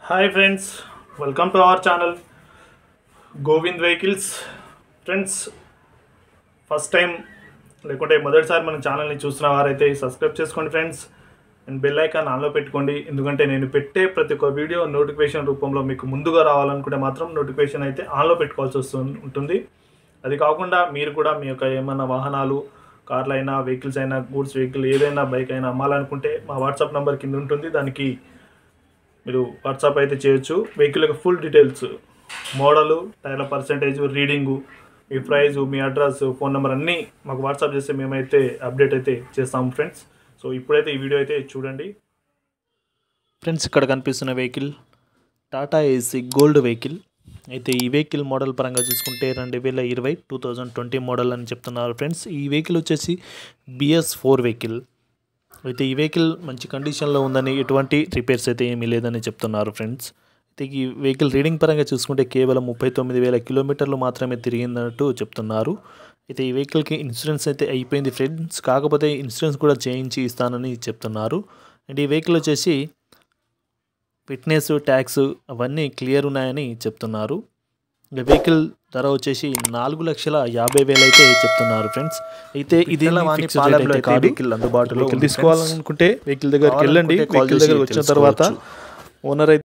Hi friends welcome to our channel Govind vehicles friends first time లేకుంటే మొదటిసారి మన ఛానల్ని చూస్తున్న వారైతే సబ్స్క్రైబ్ చేసుకోండి ఫ్రెండ్స్ అండ్ బెల్ ఐకాన్ ఆన్లో పెట్టుకోండి ఎందుకంటే నేను పెట్టే ప్రతి ఒక్క వీడియో నోటిఫికేషన్ రూపంలో మీకు ముందుగా రావాలనుకుంటే మాత్రం నోటిఫికేషన్ అయితే ఆన్లో పెట్టుకోవాల్సి వస్తుంది ఉంటుంది అది కాకుండా మీరు కూడా మీ యొక్క ఏమైనా వాహనాలు కార్లు అయినా వెహికల్స్ అయినా గూడ్స్ వెహికల్ ఏదైనా బైక్ అయినా అమ్మాలనుకుంటే మా వాట్సాప్ నెంబర్ కింద ఉంటుంది దానికి మీరు వాట్సాప్ అయితే చేయొచ్చు వెహికల్ యొక్క ఫుల్ డీటెయిల్స్ మోడలు టైర్ల పర్సంటేజ్ రీడింగు మీ ప్రైజ్ మీ అడ్రస్ ఫోన్ నెంబర్ అన్నీ మాకు వాట్సాప్ చేస్తే మేమైతే అప్డేట్ అయితే చేస్తాము ఫ్రెండ్స్ సో ఇప్పుడైతే ఈ వీడియో అయితే చూడండి ఫ్రెండ్స్ ఇక్కడ కనిపిస్తున్న vehicle Tata AC gold vehicle అయితే ఈ వెహికల్ మోడల్ పరంగా చూసుకుంటే రెండు వేల ఇరవై టూ థౌజండ్ ట్వంటీ మోడల్ అని చెప్తున్నారు ఫ్రెండ్స్ ఈ వెహికల్ వచ్చేసి బిఎస్ ఫోర్ వెహికల్ అయితే ఈ వెహికల్ మంచి కండిషన్లో ఉందని ఎటువంటి రిపేర్స్ అయితే ఏమీ లేదని చెప్తున్నారు ఫ్రెండ్స్ అయితే ఈ వెహికల్ రీడింగ్ పరంగా చూసుకుంటే కేవలం ముప్పై తొమ్మిది వేల కిలోమీటర్లు మాత్రమే తిరిగిందన్నట్టు చెప్తున్నారు అయితే ఈ వెహికల్కి ఇన్సూరెన్స్ అయితే అయిపోయింది ఫ్రెండ్స్ కాకపోతే ఇన్సూరెన్స్ కూడా చేయించి ఇస్తానని చెప్తున్నారు అండ్ ఈ వెహికల్ వచ్చేసి ఫిట్నెస్ ట్యాక్స్ అవన్నీ క్లియర్ ఉన్నాయని చెప్తున్నారు ఇంకా వెహికల్ ధర వచ్చేసి నాలుగు లక్షల యాభై వేలు అయితే చెప్తున్నారు ఫ్రెండ్స్ అయితే ఇది పిట్టలవాణి fixed rate పాలెంలో అయితే అయితే కాదు. వెహికల్ అందుబాటులో వెహికల్ ఉంది తీసుకోవాలనుకుంటే వెహికల్ దగ్గరికి వెళ్ళండి కావాలనుకుంటే కాల్ వెహికల్ దగ్గర చేసి వచ్చిన తర్వాత ఓనర్ అయితే